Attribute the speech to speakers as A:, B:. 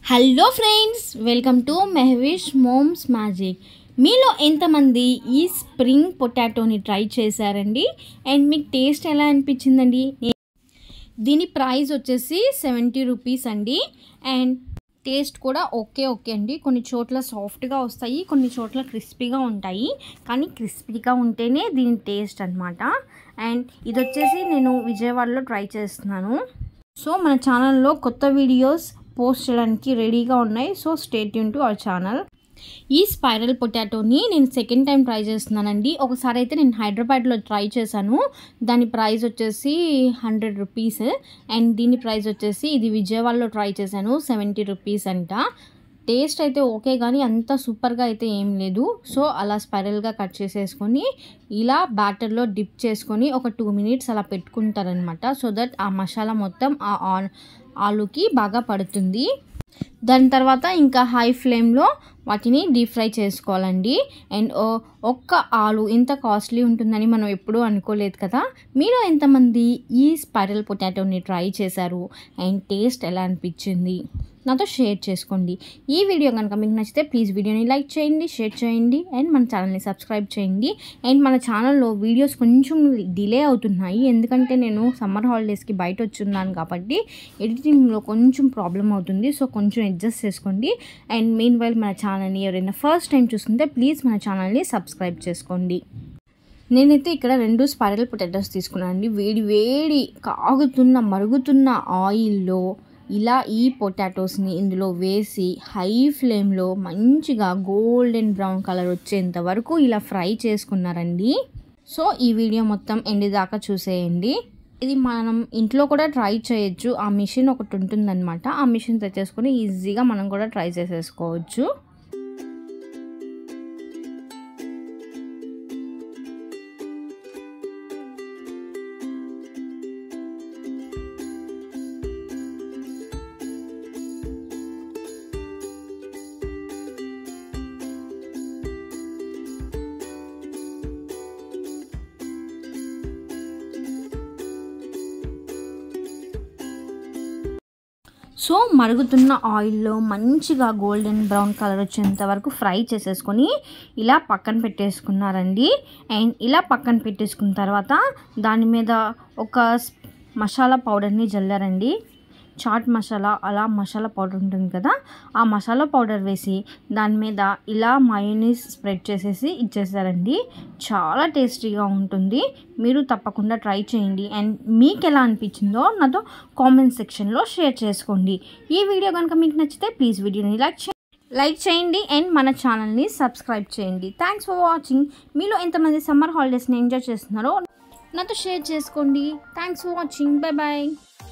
A: hello friends welcome to Mehwish moms magic మీలో ఎంతమంది ఈ స్ప్రింగ్ పొటాటోని ట్రై చేశారండి అండ్ మీకు టేస్ట్ ఎలా అనిపించిందండి నే- దీని ప్రైస్ వచ్చేసి సెవెంటీ రూపీస్ అండి అండ్ టేస్ట్ కూడా ఓకే ఓకే అండి కొన్ని చోట్ల సాఫ్ట్గా వస్తాయి కొన్ని చోట్ల క్రిస్పీగా ఉంటాయి కానీ క్రిస్పీగా ఉంటేనే దీని టేస్ట్ అనమాట అండ్ ఇది వచ్చేసి నేను విజయవాడలో ట్రై చేస్తున్నాను సో మన ఛానల్లో కొత్త వీడియోస్ పోస్ట్ చేయడానికి రెడీగా ఉన్నాయి సో స్టేట్ యూన్ టు అవర్ ఛానల్ ఈ స్పైరల్ పొటాటోని నేను సెకండ్ టైం ట్రై చేస్తున్నానండి ఒకసారి అయితే నేను హైదరాబాద్లో ట్రై చేశాను దాని ప్రైస్ వచ్చేసి హండ్రెడ్ రూపీస్ అండ్ దీని ప్రైస్ వచ్చేసి ఇది విజయవాడలో ట్రై చేశాను సెవెంటీ రూపీస్ అంట టేస్ట్ అయితే ఓకే కానీ అంత సూపర్గా అయితే ఏం లేదు సో అలా స్పైరల్గా కట్ చేసేసుకొని ఇలా బ్యాటర్లో డిప్ చేసుకొని ఒక టూ మినిట్స్ అలా పెట్టుకుంటారనమాట సో దట్ ఆ మసాలా మొత్తం ఆ ఆన్ ఆలుకి బాగా పడుతుంది దాని తర్వాత ఇంకా హై ఫ్లేమ్లో వాటిని డీప్ ఫ్రై చేసుకోవాలండి అండ్ ఓ- ఒక్క ఆలు ఇంత కాస్ట్లీ ఉంటుందని మనం ఎప్పుడూ అనుకోలేదు కదా మీరు ఎంతమంది ఈ స్పైరల్ పొటాటోని ట్రై చేశారు అండ్ టేస్ట్ ఎలా అనిపించింది నాతో షేర్ చేసుకోండి ఈ వీడియో కనుక మీకు నచ్చితే ప్లీజ్ వీడియోని లైక్ చేయండి షేర్ చేయండి అండ్ మన ఛానల్ని సబ్స్క్రైబ్ చేయండి అండ్ మన ఛానల్లో వీడియోస్ కొంచెం డిలే అవుతున్నాయి ఎందుకంటే నేను సమ్మర్ హాలిడేస్కి బయట వచ్చున్నాను కాబట్టి ఎడిటింగ్లో కొంచెం ప్రాబ్లం అవుతుంది సో కొంచెం అడ్జస్ట్ చేసుకోండి అండ్ మెయిన్ వైల్ మన ఛానల్ని ఎవరైనా ఫస్ట్ టైం చూస్తుంటే ప్లీజ్ మన ఛానల్ని సబ్స్క్రైబ్ చేసుకోండి నేనైతే ఇక్కడ రెండు స్పైరల్ పొటాటోస్ తీసుకున్నాను అండి వేడి వేడి కాగుతున్న మరుగుతున్న ఆయిల్లో ఇలా ఈ పొటాటోస్ని ఇందులో వేసి హై ఫ్లేమ్లో మంచిగా గోల్డెన్ బ్రౌన్ కలర్ వచ్చేంత వరకు ఇలా ఫ్రై చేసుకున్నారండి సో ఈ వీడియో మొత్తం ఎండి దాకా చూసేయండి ఇది మనం ఇంట్లో కూడా ట్రై చేయొచ్చు ఆ మిషన్ ఒకటి ఉంటుందన్నమాట ఆ మిషన్ తెచ్చేసుకొని ఈజీగా మనం కూడా ట్రై చేసేసుకోవచ్చు సో మరుగుతున్న ఆయిల్లో మంచిగా గోల్డెన్ బ్రౌన్ కలర్ వచ్చేంత వరకు ఫ్రై చేసేసుకొని ఇలా పక్కన పెట్టేసుకున్నారండి అండ్ ఇలా పక్కన పెట్టేసుకున్న తర్వాత దాని మీద ఒక స్- మసాలా పౌడర్ని జల్లారండి చాట్ మసాలా అలా మసాలా పౌడర్ ఉంటుంది కదా ఆ మసాలా పౌడర్ వేసి దాని మీద ఇలా మయోనీస్ స్ప్రెడ్ చేసేసి ఇచ్చేసారండి చాలా టేస్టీగా ఉంటుంది మీరు తప్పకుండా ట్రై చేయండి అండ్ మీకు ఎలా అనిపించిందో నాతో కామెంట్ సెక్షన్లో షేర్ చేసుకోండి ఈ వీడియో కనుక మీకు నచ్చితే ప్లీజ్ వీడియోని లైక్ చేయండి లైక్ చేయండి అండ్ మన ఛానల్ని సబ్స్క్రైబ్ చేయండి థ్యాంక్స్ ఫర్ వాచింగ్ మీలో ఎంతమంది సమ్మర్ హాలిడేస్ని ఎంజాయ్ చేస్తున్నారో నాతో షేర్ చేసుకోండి thanks for watching bye bye